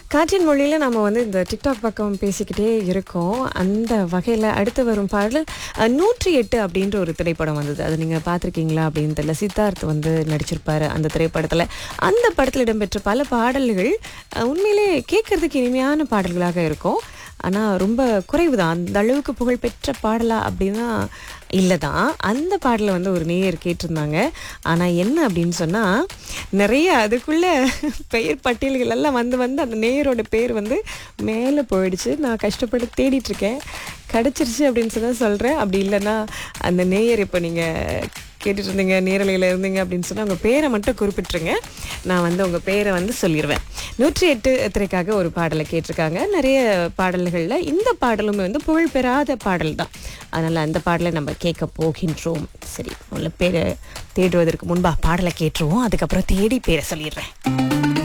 காற்றின் மொழியில் நம்ம வந்து இந்த டிக்டாக் பக்கம் பேசிக்கிட்டே இருக்கோம் அந்த வகையில் அடுத்து வரும் பாடல் அஹ், நூற்றி எட்டு அப்படின்ற ஒரு திரைப்படம் வந்தது அது நீங்கள் பார்த்துருக்கீங்களா அப்படின்னு தெரியல சித்தார்த் வந்து நடிச்சிருப்பாரு அந்த திரைப்படத்தில் அந்த படத்தில் இடம்பெற்ற பல பாடல்கள் அஹ், உண்மையிலே கேட்கறதுக்கு இனிமையான பாடல்களாக இருக்கும் ஆனால் ரொம்ப குறைவு தான் அந்த அளவுக்கு புகழ்பெற்ற பாடலா அப்படின்னா இல்லை தான் அந்த பாடலை வந்து ஒரு நேயர் கேட்டிருந்தாங்க ஆனால் என்ன அப்படின்னு சொன்னால் நிறைய அதுக்குள்ள பெயர் பட்டியல்கள் எல்லாம் வந்து வந்து அந்த நேயரோட பேர் வந்து மேலே போயிடுச்சு நான் கஷ்டப்பட்டு தேடிட்டு இருக்கேன் கிடச்சிருச்சு அப்படின்னு சொல்லி தான் சொல்கிறேன் அப்படி இல்லைன்னா அந்த நேயர் இப்போ நீங்கள் கேட்டுட்டு இருந்தீங்க நேரலையில் இருந்தீங்க அப்படின்னு சொன்னால் உங்கள் பேரை மட்டும் குறிப்பிட்டுருங்க நான் வந்து உங்கள் பேரை வந்து சொல்லிடுவேன் நூற்றி எட்டு திரைக்காக ஒரு பாடலை கேட்டிருக்காங்க நிறைய பாடல்களில் இந்த பாடலுமே வந்து புகழ் பெறாத பாடல் தான் அதனால் அந்த பாடலை நம்ம கேட்க போகின்றோம் சரி உள்ள பேரை தேடுவதற்கு முன்பா பாடலை கேட்டுருவோம் அதுக்கப்புறம் தேடி பேரை சொல்லிடுறேன்